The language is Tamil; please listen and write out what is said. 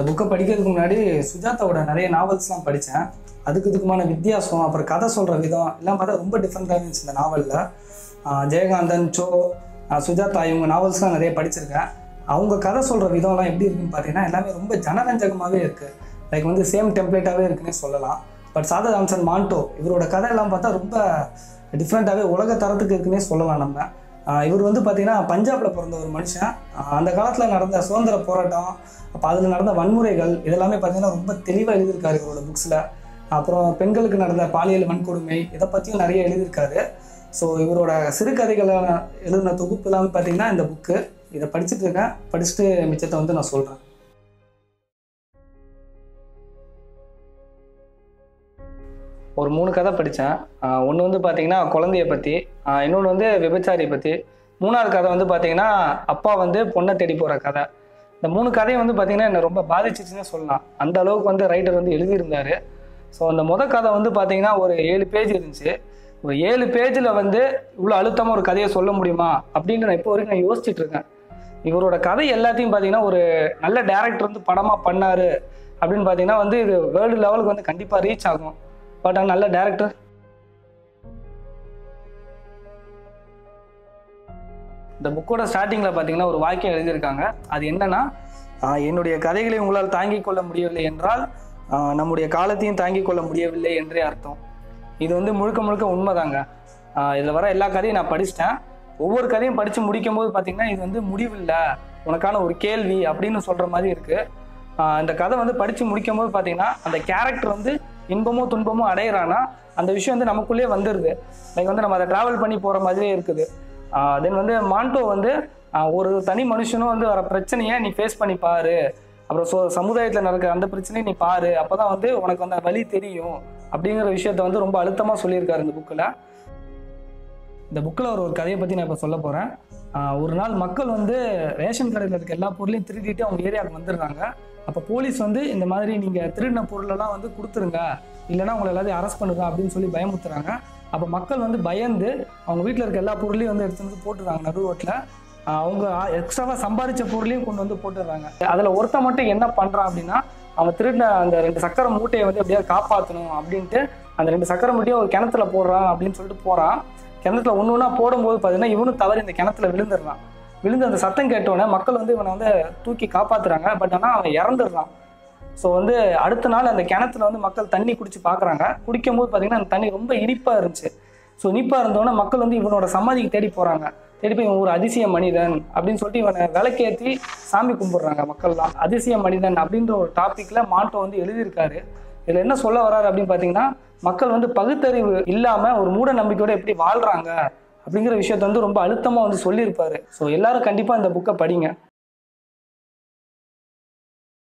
புக்கை படிக்கிறதுக்கு முன்னாடி சுஜாதாவோட நிறைய நாவல்ஸ்லாம் படித்தேன் அதுக்கு இதுக்குமான வித்தியாசம் அப்புறம் கதை சொல்கிற விதம் எல்லாம் பார்த்தா ரொம்ப டிஃப்ரெண்ட்டாக இருந்துச்சு இந்த நாவலில் ஜெயகாந்தன் சோ ஆஹ் சுஜாதா இவங்க நாவல்ஸ்லாம் நிறைய படிச்சிருக்கேன் அவங்க கதை சொல்கிற விதம்லாம் எப்படி இருக்குன்னு பார்த்தீங்கன்னா எல்லாமே ரொம்ப ஜனரஞ்சகமாகவே இருக்குது லைக் வந்து சேம் டெம்ப்ளேட்டாகவே இருக்குன்னே சொல்லலாம் பட் சாதா ஜான்சன் மாண்டோ இவரோட கதை எல்லாம் பார்த்தா ரொம்ப டிஃப்ரெண்ட்டாகவே உலக தரத்துக்கு இருக்குன்னே சொல்லலாம் நம்ம ஆஹ் இவர் வந்து பார்த்தீங்கன்னா பஞ்சாப்ல பிறந்த ஒரு மனுஷன் ஆஹ் அந்த காலத்தில் நடந்த சுதந்திர போராட்டம் அப்போ அதில் நடந்த வன்முறைகள் இதெல்லாமே பார்த்தீங்கன்னா ரொம்ப தெளிவாக எழுதியிருக்காரு இவரோட புக்ஸில் அப்புறம் பெண்களுக்கு நடந்த பாலியல் வன்கொடுமை இதை பற்றியும் நிறைய எழுதியிருக்காரு ஸோ இவரோட சிறுகதைகளை எழுதின தொகுப்பு எல்லாமே பார்த்தீங்கன்னா இந்த புக்கு இதை படிச்சுட்டு இருக்கேன் படிச்சுட்டு மிச்சத்தை வந்து நான் சொல்கிறேன் ஒரு மூணு கதை படித்தேன் ஒன்று வந்து பார்த்தீங்கன்னா குழந்தைய பற்றி இன்னொன்று வந்து விபச்சாரியை பற்றி மூணாவது கதை வந்து பார்த்தீங்கன்னா அப்பா வந்து பொண்ணை தேடி போகிற கதை இந்த மூணு கதையும் வந்து பார்த்தீங்கன்னா என்னை ரொம்ப பாதிச்சிச்சுன்னு சொல்லலாம் அந்த அளவுக்கு வந்து ரைட்டர் வந்து எழுதியிருந்தாரு ஸோ அந்த முத கதை வந்து பார்த்தீங்கன்னா ஒரு ஏழு பேஜ் இருந்துச்சு ஒரு ஏழு பேஜில் வந்து இவ்வளோ அழுத்தமாக ஒரு கதையை சொல்ல முடியுமா அப்படின்னு நான் இப்போ வரைக்கும் நான் யோசிச்சுட்டு இருக்கேன் இவரோட கதை எல்லாத்தையும் பார்த்தீங்கன்னா ஒரு நல்ல டேரக்டர் வந்து படமாக பண்ணாரு அப்படின்னு பார்த்தீங்கன்னா வந்து இது வேர்ல்டு லெவலுக்கு வந்து கண்டிப்பாக ரீச் ஆகும் பட் நல்ல டேரக்டர் இந்த புக்கோட ஸ்டார்டிங்கில் பார்த்தீங்கன்னா ஒரு வாக்கியம் எழுதியிருக்காங்க அது என்னன்னா ஆஹ் என்னுடைய கதைகளை உங்களால் தாங்கிக் கொள்ள முடியவில்லை என்றால் ஆஹ் நம்முடைய காலத்தையும் தாங்கிக் கொள்ள முடியவில்லை என்றே அர்த்தம் இது வந்து முழுக்க முழுக்க உண்மைதாங்க இதில் வர எல்லா கதையும் நான் படிச்சிட்டேன் ஒவ்வொரு கதையும் படித்து முடிக்கும் போது பார்த்தீங்கன்னா இது வந்து முடிவில்லை உனக்கான ஒரு கேள்வி அப்படின்னு சொல்கிற மாதிரி இருக்குது ஆஹ் இந்த கதை வந்து படித்து முடிக்கும் போது பார்த்தீங்கன்னா அந்த கேரக்டர் வந்து இன்பமோ துன்பமோ அடையிறானா அந்த விஷயம் வந்து நமக்குள்ளேயே வந்துடுது லைக் வந்து நம்ம அதை ட்ராவல் பண்ணி போகிற மாதிரியே இருக்குது தென் வந்து மாண்டோ வந்து ஆஹ் ஒரு தனி மனுஷனும் வந்து வர பிரச்சனையை நீ ஃபேஸ் பண்ணி பாரு அப்புறம் சோ சமுதாயத்தில் நடக்கிற அந்த பிரச்சனையை நீ பாரு அப்போ தான் வந்து உனக்கு அந்த வழி தெரியும் அப்படிங்கிற விஷயத்த வந்து ரொம்ப அழுத்தமாக சொல்லியிருக்காரு இந்த புக்கில் இந்த புக்கில் ஒரு ஒரு கதையை பற்றி நான் இப்போ சொல்ல போகிறேன் ஒரு நாள் மக்கள் வந்து ரேஷன் கடையில் இருக்க எல்லா பொருளையும் திருடிட்டு அவங்க ஏரியாவுக்கு வந்துடுறாங்க அப்போ போலீஸ் வந்து இந்த மாதிரி நீங்கள் திருடின பொருளெல்லாம் வந்து கொடுத்துருங்க இல்லைன்னா உங்களை எல்லாத்தையும் அரெஸ்ட் பண்ணுங்க அப்படின்னு சொல்லி பயமுத்துறாங்க அப்போ மக்கள் வந்து பயந்து அவங்க வீட்டில் இருக்க எல்லா பொருளையும் வந்து எடுத்து வந்து போட்டுறாங்க நடு ரோட்டில் அவங்க எக்ஸ்ட்ராவாக சம்பாதிச்ச பொருளையும் கொண்டு வந்து போட்டுடுறாங்க அதில் ஒருத்தன் மட்டும் என்ன பண்ணுறான் அப்படின்னா அவன் திருடின அந்த ரெண்டு சக்கரை மூட்டையை வந்து எப்படியாவது காப்பாற்றணும் அப்படின்ட்டு அந்த ரெண்டு சக்கரை மூட்டையை ஒரு கிணத்துல போடுறான் அப்படின்னு சொல்லிட்டு போகிறான் கிணத்துல ஒன்று ஒன்றா போடும்போது பார்த்தீங்கன்னா இவனும் தவறி இந்த கிணத்துல விழுந்துடுறான் விழுந்து அந்த சத்தம் கேட்டோடனே மக்கள் வந்து இவனை வந்து தூக்கி காப்பாத்துறாங்க பட் ஆனால் அவன் இறந்துடுறான் ஸோ வந்து அடுத்த நாள் அந்த கிணத்துல வந்து மக்கள் தண்ணி குடிச்சு பார்க்குறாங்க குடிக்கும்போது பார்த்தீங்கன்னா அந்த தண்ணி ரொம்ப இனிப்பாக இருந்துச்சு ஸோ இனிப்பாக இருந்தோடனே மக்கள் வந்து இவனோட சமாதிக்கு தேடி போகிறாங்க தேடி போய் இவன் ஒரு அதிசய மனிதன் அப்படின்னு சொல்லிட்டு இவனை விளக்கேற்றி சாமி கும்பிடுறாங்க மக்கள்லாம் அதிசய மனிதன் அப்படின்ற ஒரு டாப்பிக்கில் மாட்டோ வந்து எழுதியிருக்காரு இதில் என்ன சொல்ல வராரு அப்படின்னு பார்த்தீங்கன்னா மக்கள் வந்து பகுத்தறிவு இல்லாமல் ஒரு மூட நம்பிக்கையோட எப்படி வாழ்கிறாங்க அப்படிங்கிற விஷயத்த வந்து ரொம்ப அழுத்தமாக வந்து சொல்லியிருப்பாரு ஸோ எல்லாரும் கண்டிப்பாக இந்த புக்கை படிங்க